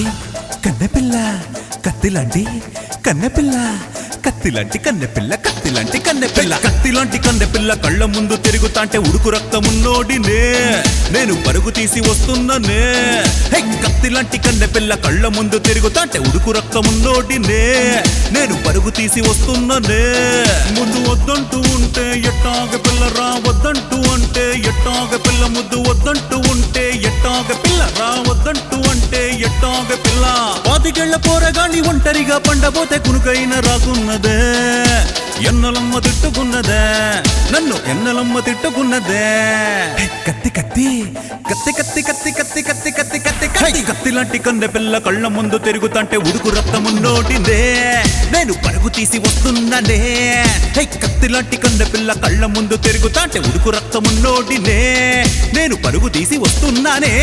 లాంటి కన్నెపిల్ల కత్తి లాంటి కన్నెపిల్ల కత్తి లాంటి కన్నెపిల్ల కత్తి లాంటి కన్నెపిల్ల కత్తి లాంటి కన్నెపిల్ల కళ్ళ ముందు తిరుగుతాంటే ఉడుకు రక్తమున్నోడినే నేను పరుగు తీసి వస్తున్ననే హే కత్తి లాంటి కన్నెపిల్ల కళ్ళ ముందు తిరుగుతాంటే ఉడుకు రక్తమున్నోడినే నేను పరుగు తీసి వస్తున్ననే ముందు వద్దంటూ ఉంటే ఎట్టాగ పిల్ల రా వద్దంటూ అంటే ఎట్టాగ పిల్ల ముద్దు వద్దంటూ ఉంటే ఎట్టాగ పిల్ల రా వద్దంటూ అంటే ఎట్టాగ పిల్ల పాతికేళ్ల పోరగాని ఒంటరిగా పండబోతే కునుకైన రాకున్నదే ఎన్నలమ్మ తిట్టుకున్నదే నన్ను ఎన్నలమ్మ తిట్టుకున్నదే కత్తి కత్తి కత్తి కత్తి కత్తి కత్తి కత్తి కత్తి కత్తి కత్తి కత్తి లాంటి కన్నె పిల్ల కళ్ళ ముందు తిరుగుతంటే ఉడుకు రక్తమున్నోటిందే నేను పరుగు తీసి వస్తున్నానే హే కత్తి లాంటి కన్నె పిల్ల కళ్ళ ముందు తిరుగుతాంటే ఉడుకు రక్తమున్నోటినే నేను పరుగు తీసి వస్తున్నానే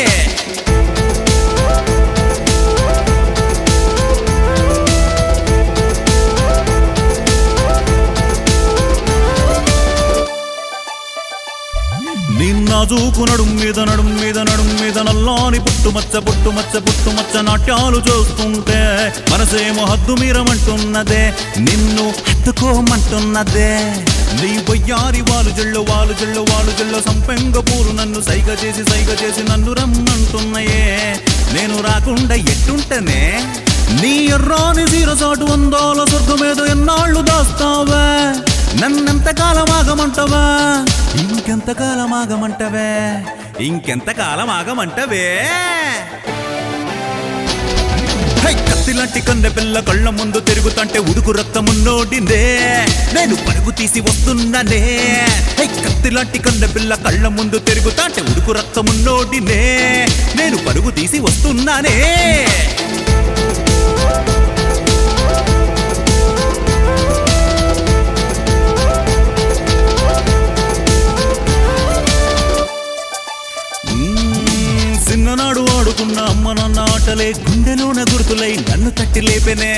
నిన్న చూకు నడుం మీద నడుం మీద నడుం మీద నల్లాని పుట్టు మచ్చ పుట్టు మచ్చ పుట్టు మచ్చ నాట్యాలు చూస్తుంటే మనసేమో హద్దు మీరమంటున్నదే నిన్ను హత్తుకోమంటున్నదే నీ బొయ్యారి వాలు జల్లు వాలు జల్లు వాలు జల్లు సంపెంగ పూలు నన్ను సైగ చేసి సైగ చేసి నన్ను రమ్మంటున్నాయే నేను రాకుండా ఎట్టుంటనే నీ ఎర్రాని సీరసాటు అందాల స్వర్గమేదో ఎన్నాళ్ళు దాస్తావే నన్నెంతకాలం ఆగమంటవా ఇంకెంతకాలం ఆగమంటవే ఇంకెంతకాలం ఆగమంటవే హై కత్తిలాంటి కన్నె పిల్ల కళ్ళ ముందు తిరుగుతంటే ఉడుకు రక్తమున్నోడిందే నేను పరుగు తీసి వస్తున్నానే హై కత్తిలాంటి కన్నె పిల్ల కళ్ళ ముందు తిరుగుతాంటే ఉడుకు రక్తమున్నోడినే నేను పరుగు తీసి వస్తున్నానే మ్మ్, చిన్ననాడు ఆడుకున్న అమ్మ నాన్న ఆటలే గుండెలోన గుర్తులై నన్ను తట్టి లేపెనే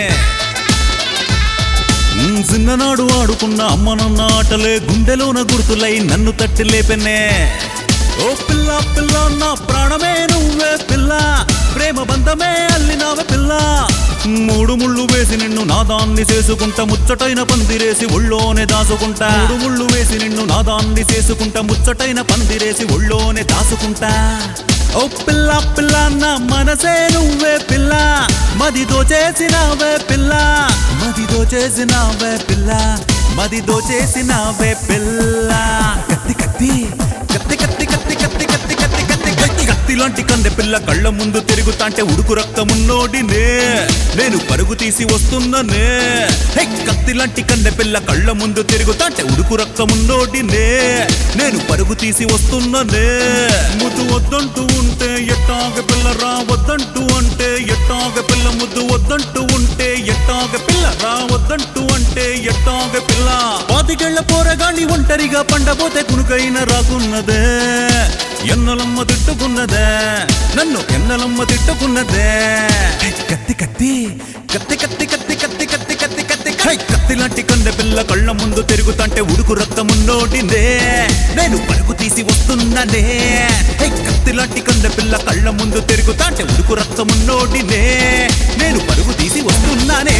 మ్మ్, చిన్ననాడు ఆడుకున్న అమ్మ నాన్న ఆటలే గుండెలోన గుర్తులై నన్ను తట్టి లేపెనే ఓ పిల్ల పిల్ల నా ప్రాణమే నువ్వే పిల్ల ప్రేమ బంధమే అల్లినావే పిల్ల మూడు ముళ్ళు వేసి నిన్ను నాదాన్ని చేసుకుంటా ముచ్చటైన పందిరేసి ఒళ్ళోనే దాసుకుంటా మూడు ముళ్ళు వేసి నిన్ను నాదాన్ని చేసుకుంటా ముచ్చటైన పందిరేసి ఒళ్ళోనే దాసుకుంటా ఓ పిల్ల పిల్ల నా మనసే నువ్వే పిల్ల మదితో చేసినావే పిల్ల మదితో చేసినావే పిల్ల మదితో చేసినావే పిల్ల కత్తి కత్తి కత్తి కత్తి కత్తి కత్తి కత్తి కత్తి కత్తి కత్తి కత్తి లాంటి కందె పిల్ల కళ్ళ ముందు తిరుగుతాంటే ఉడుకు రక్తమున్నోడినే నేను పరుగు తీసి వస్తున్ననే హే కత్తి లాంటి కందె పిల్ల కళ్ళ ముందు తిరుగుతాంటే ఉడుకు రక్తమున్నోడినే నేను పరుగు తీసి వస్తున్ననే ముద్దు వద్దంటూ ఉంటే ఎట్టాగ పిల్ల రా వద్దంటూ అంటే ఎట్టాగ పిల్ల ముద్దు వద్దంటూ ఉంటే ఎట్టాగ పిల్ల రా వద్దంటూ అంటే ఎట్టాగ పిల్ల పాతికేళ్ల పోరగాని ఒంటరిగా పండబోతే కునుకైన రాకున్నదే ఎన్నలమ్మ తిట్టుకున్నదే నన్ను ఎన్నలమ్మ తిట్టుకున్నదే కత్తి కత్తి కత్తి కత్తి కత్తి కత్తి కత్తి కత్తి కత్తి హై కత్తి లాంటి కందె పిల్ల కళ్ళ ముందు తిరుగుతంటే ఉడుకు రక్తమున్నోటిందే నేను పరుగు తీసి వస్తున్నానే హై కత్తి లాంటి కందె పిల్ల కళ్ళ ముందు తిరుగుతాంటే ఉడుకు రక్తమున్నోటినే నేను పరుగు తీసి వస్తున్నానే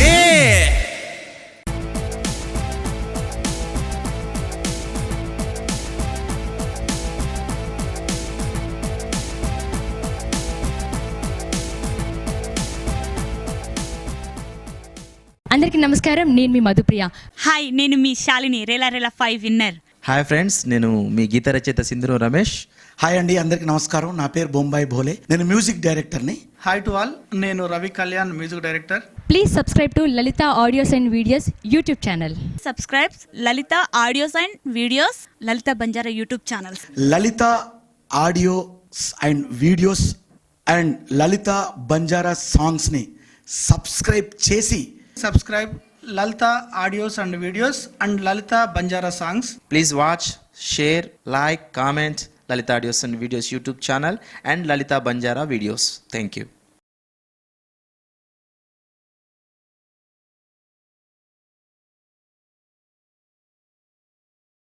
అందరికీ నమస్కారం నేను మీ మధుప్రియ హాయ్ నేను మీ Shalini Rela Rela five winner hi friends నేను మీ గీత రచయిత సింధురు రమేష్ హాయ్ అండి అందరికి నమస్కారం నా పేరు బొంబాయి భోలే నేను మ్యూజిక్ డైరెక్టర్ని హాయ్ టు ఆల్ నేను Ravi Kalyan music director please subscribe to Lalitha audios and videos YouTube channel subscribes Lalitha audios and videos Lalitha Banjara YouTube channels Lalitha audios and videos and Lalitha Banjara సాంగ్స్ని సబ్స్క్రైబ్ చేసి subscribe Lalitha audios and videos and Lalitha Banjara songs please watch share like comment Lalitha audios and videos YouTube channel and Lalitha Banjara videos thank you